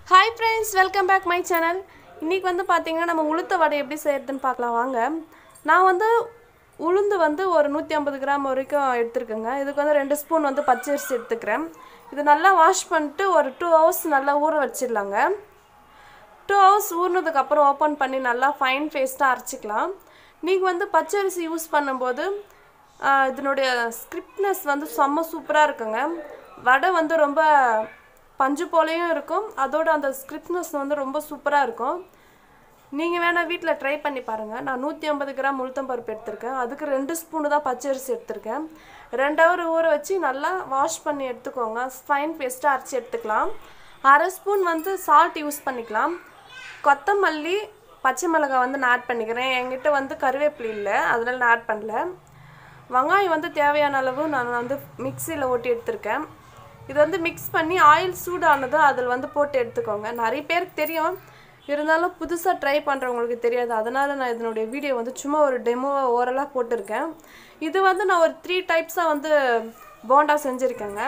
hi friends welcome back my channel இன்றைக்கி வந்து பார்த்தீங்கன்னா நம்ம உளுத்த வடை எப்படி செய்யறதுன்னு பார்க்கலாம் வாங்க நான் வந்து உளுந்து வந்து ஒரு நூற்றி ஐம்பது கிராம் வரைக்கும் எடுத்துருக்கேங்க இதுக்கு வந்து ரெண்டு ஸ்பூன் வந்து பச்சரிசி எடுத்துக்கிறேன் இது நல்லா வாஷ் பண்ணிட்டு ஒரு டூ ஹவர்ஸ் நல்லா ஊற வச்சிடலாங்க டூ ஹவர்ஸ் ஊறினதுக்கப்புறம் ஓப்பன் பண்ணி நல்லா ஃபைன் பேஸ்ட்டாக அரைச்சிக்கலாம் நீங்கள் வந்து பச்சரிசி யூஸ் பண்ணும்போது ஆஹ், இதனுடைய ஸ்கிரிப்ட்னஸ் வந்து செம்ம சூப்பராக இருக்குங்க வடை வந்து ரொம்ப பஞ்சு போலையும் இருக்கும் அதோட அந்த ஸ்கிரிப்ட்னஸ் வந்து ரொம்ப சூப்பராக இருக்கும் நீங்கள் வேணால் வீட்டில் ட்ரை பண்ணி பாருங்கள் நான் நூற்றி ஐம்பது கிராம் உளுத்தம்பருப்பு எடுத்திருக்கேன் அதுக்கு ரெண்டு ஸ்பூனு தான் பச்சரிசி எடுத்திருக்கேன் ரெண்டு ஹவர் ஊற வச்சு நல்லா வாஷ் பண்ணி எடுத்துக்கோங்க ஃபைன் பேஸ்ட்டாக அரைச்சி எடுத்துக்கலாம் அரை ஸ்பூன் வந்து சால்ட் யூஸ் பண்ணிக்கலாம் கொத்தமல்லி பச்சை மிளகாய் வந்து நான் ஆட் பண்ணிக்கிறேன் என்கிட்ட வந்து கருவேப்பிலை இல்லை அதனால நான் ஆட் பண்ணல வெங்காயம் வந்து தேவையான அளவு நான் வந்து மிக்சியில் ஓட்டி எடுத்திருக்கேன் இது வந்து மிக்ஸ் பண்ணி ஆயில் சூடானதும் அதில் வந்து போட்டு எடுத்துக்கோங்க நிறைய பேருக்கு தெரியும் இருந்தாலும் புதுசாக ட்ரை பண்ணுறவங்களுக்கு தெரியாது அதனால் நான் இதனுடைய வீடியோ வந்து சும்மா ஒரு டெமோவை ஓரலாக போட்டிருக்கேன் இது வந்து நான் ஒரு த்ரீ டைப்ஸாக வந்து போண்டா செஞ்சுருக்கேங்க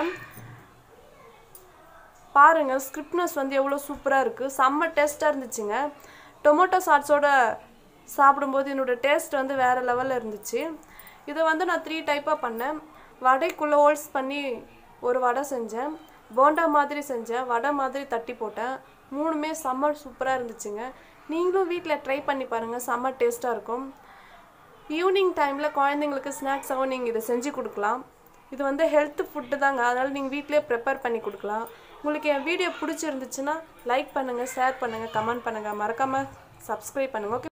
பாருங்கள் ஸ்கிரிப்ட்னஸ் வந்து எவ்வளோ சூப்பராக இருக்குது செம்ம டேஸ்ட்டாக இருந்துச்சுங்க டொமேட்டோ சாட்ஸோட சாப்பிடும்போது என்னோடய டேஸ்ட் வந்து வேறு லெவலில் இருந்துச்சு இதை வந்து நான் த்ரீ டைப்பாக பண்ணேன் வடைக்குள்ளே ஹோல்ஸ் பண்ணி ஒரு வடை செஞ்சேன் போண்டா மாதிரி செஞ்சேன் வடை மாதிரி தட்டி போட்டேன் மூணுமே செம்ம சூப்பராக இருந்துச்சுங்க நீங்களும் வீட்டில் ட்ரை பண்ணி பாருங்கள் செம்ம டேஸ்ட்டாக இருக்கும் ஈவினிங் டைமில் குழந்தைங்களுக்கு ஸ்நாக்ஸாகவும் நீங்கள் இதை செஞ்சு கொடுக்கலாம் இது வந்து ஹெல்த் ஃபுட்டு தாங்க அதனால் நீங்கள் வீட்டிலே ப்ரிப்பேர் பண்ணி கொடுக்கலாம் உங்களுக்கு என் வீடியோ பிடிச்சிருந்துச்சுன்னா லைக் பண்ணுங்கள் ஷேர் பண்ணுங்கள் கமெண்ட் பண்ணுங்கள் மறக்காமல் சப்ஸ்கிரைப் பண்ணுங்கள் ஓகே